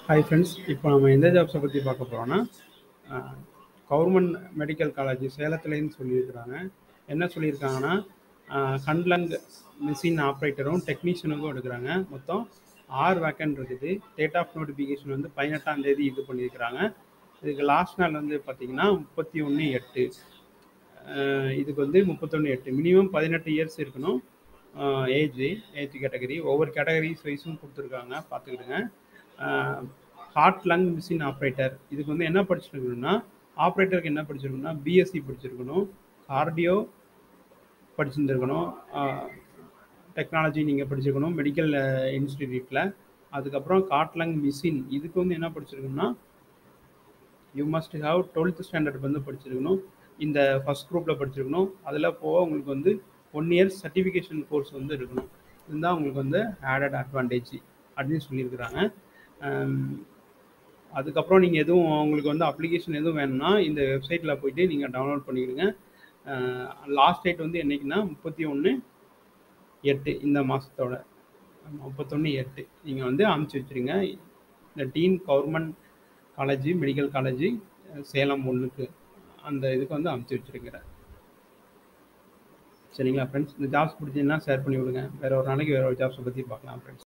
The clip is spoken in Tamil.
ஹாய் ஃப்ரெண்ட்ஸ் இப்போ நம்ம எந்த ஜாப்ஸை பற்றி பார்க்க போகிறோன்னா கவர்மெண்ட் மெடிக்கல் காலேஜ் சேலத்துலேருந்து சொல்லியிருக்கிறாங்க என்ன சொல்லியிருக்காங்கன்னா ஹண்ட்லங் மிஷின் ஆப்ரேட்டரும் டெக்னீஷியனுக்கும் எடுக்கிறாங்க மொத்தம் ஆறு வேக்கன்ட் இருக்குது டேட் ஆஃப் நோட்டிஃபிகேஷன் வந்து பதினெட்டாம் தேதி இது பண்ணியிருக்கிறாங்க இதுக்கு லாஸ்ட் நாள் வந்து பார்த்திங்கன்னா முப்பத்தி ஒன்று எட்டு அஹ் இதுக்கு வந்து முப்பத்தொன்று எட்டு மினிமம் பதினெட்டு இயர்ஸ் இருக்கணும் ஏஜ் ஏஜ் கேட்டகரி ஒவ்வொரு கேட்டகரிஸ் வைஸும் கொடுத்துருக்காங்க பார்த்துக்கிடுங்க ஹார்ட் லங் மிஷின் ஆப்ரேட்டர் இதுக்கு வந்து என்ன படிச்சிருக்கணும்னா ஆப்ரேட்டருக்கு என்ன படிச்சிருக்கணும்னா பிஎஸ்சி படிச்சிருக்கணும் கார்டியோ படிச்சிருந்துருக்கணும் டெக்னாலஜி நீங்கள் படிச்சிருக்கணும் மெடிக்கல் இன்ஸ்டிடியூட்டில் அதுக்கப்புறம் காட்லங் மிஷின் இதுக்கு வந்து என்ன படிச்சிருக்கணும்னா you must have twelfth standard வந்து படிச்சிருக்கணும் இந்த ஃபஸ்ட் குரூப்பில் படிச்சிருக்கணும் அதில் போக உங்களுக்கு வந்து ஒன் இயர் சர்டிஃபிகேஷன் கோர்ஸ் வந்து இருக்கணும் இதுதான் உங்களுக்கு வந்து ஆடட் அட்வான்டேஜ் அப்படின்னு சொல்லியிருக்கிறாங்க அதுக்கப்புறம் நீங்கள் எதுவும் உங்களுக்கு வந்து அப்ளிகேஷன் எதுவும் வேணும்னா இந்த வெப்சைட்டில் போயிட்டு நீங்கள் டவுன்லோட் பண்ணிக்கிடுங்க லாஸ்ட் டேட் வந்து என்றைக்குன்னா முப்பத்தி ஒன்று எட்டு இந்த மாதத்தோட முப்பத்தொன்று எட்டு நீங்கள் வந்து அமுச்சு வச்சுருங்க இந்த dean government college medical college Salem ஒன்றுக்கு அந்த இதுக்கு வந்து அமுச்சு வச்சுருக்கிறேன் சரிங்களா ஃப்ரெண்ட்ஸ் இந்த ஜாப்ஸ் பிடிச்சிங்கன்னா ஷேர் பண்ணி விடுங்க வேறு ஒரு நாளைக்கு வேறு ஒரு ஜாப்ஸை பற்றி பார்க்கலாம் ஃப்ரெண்ட்ஸ்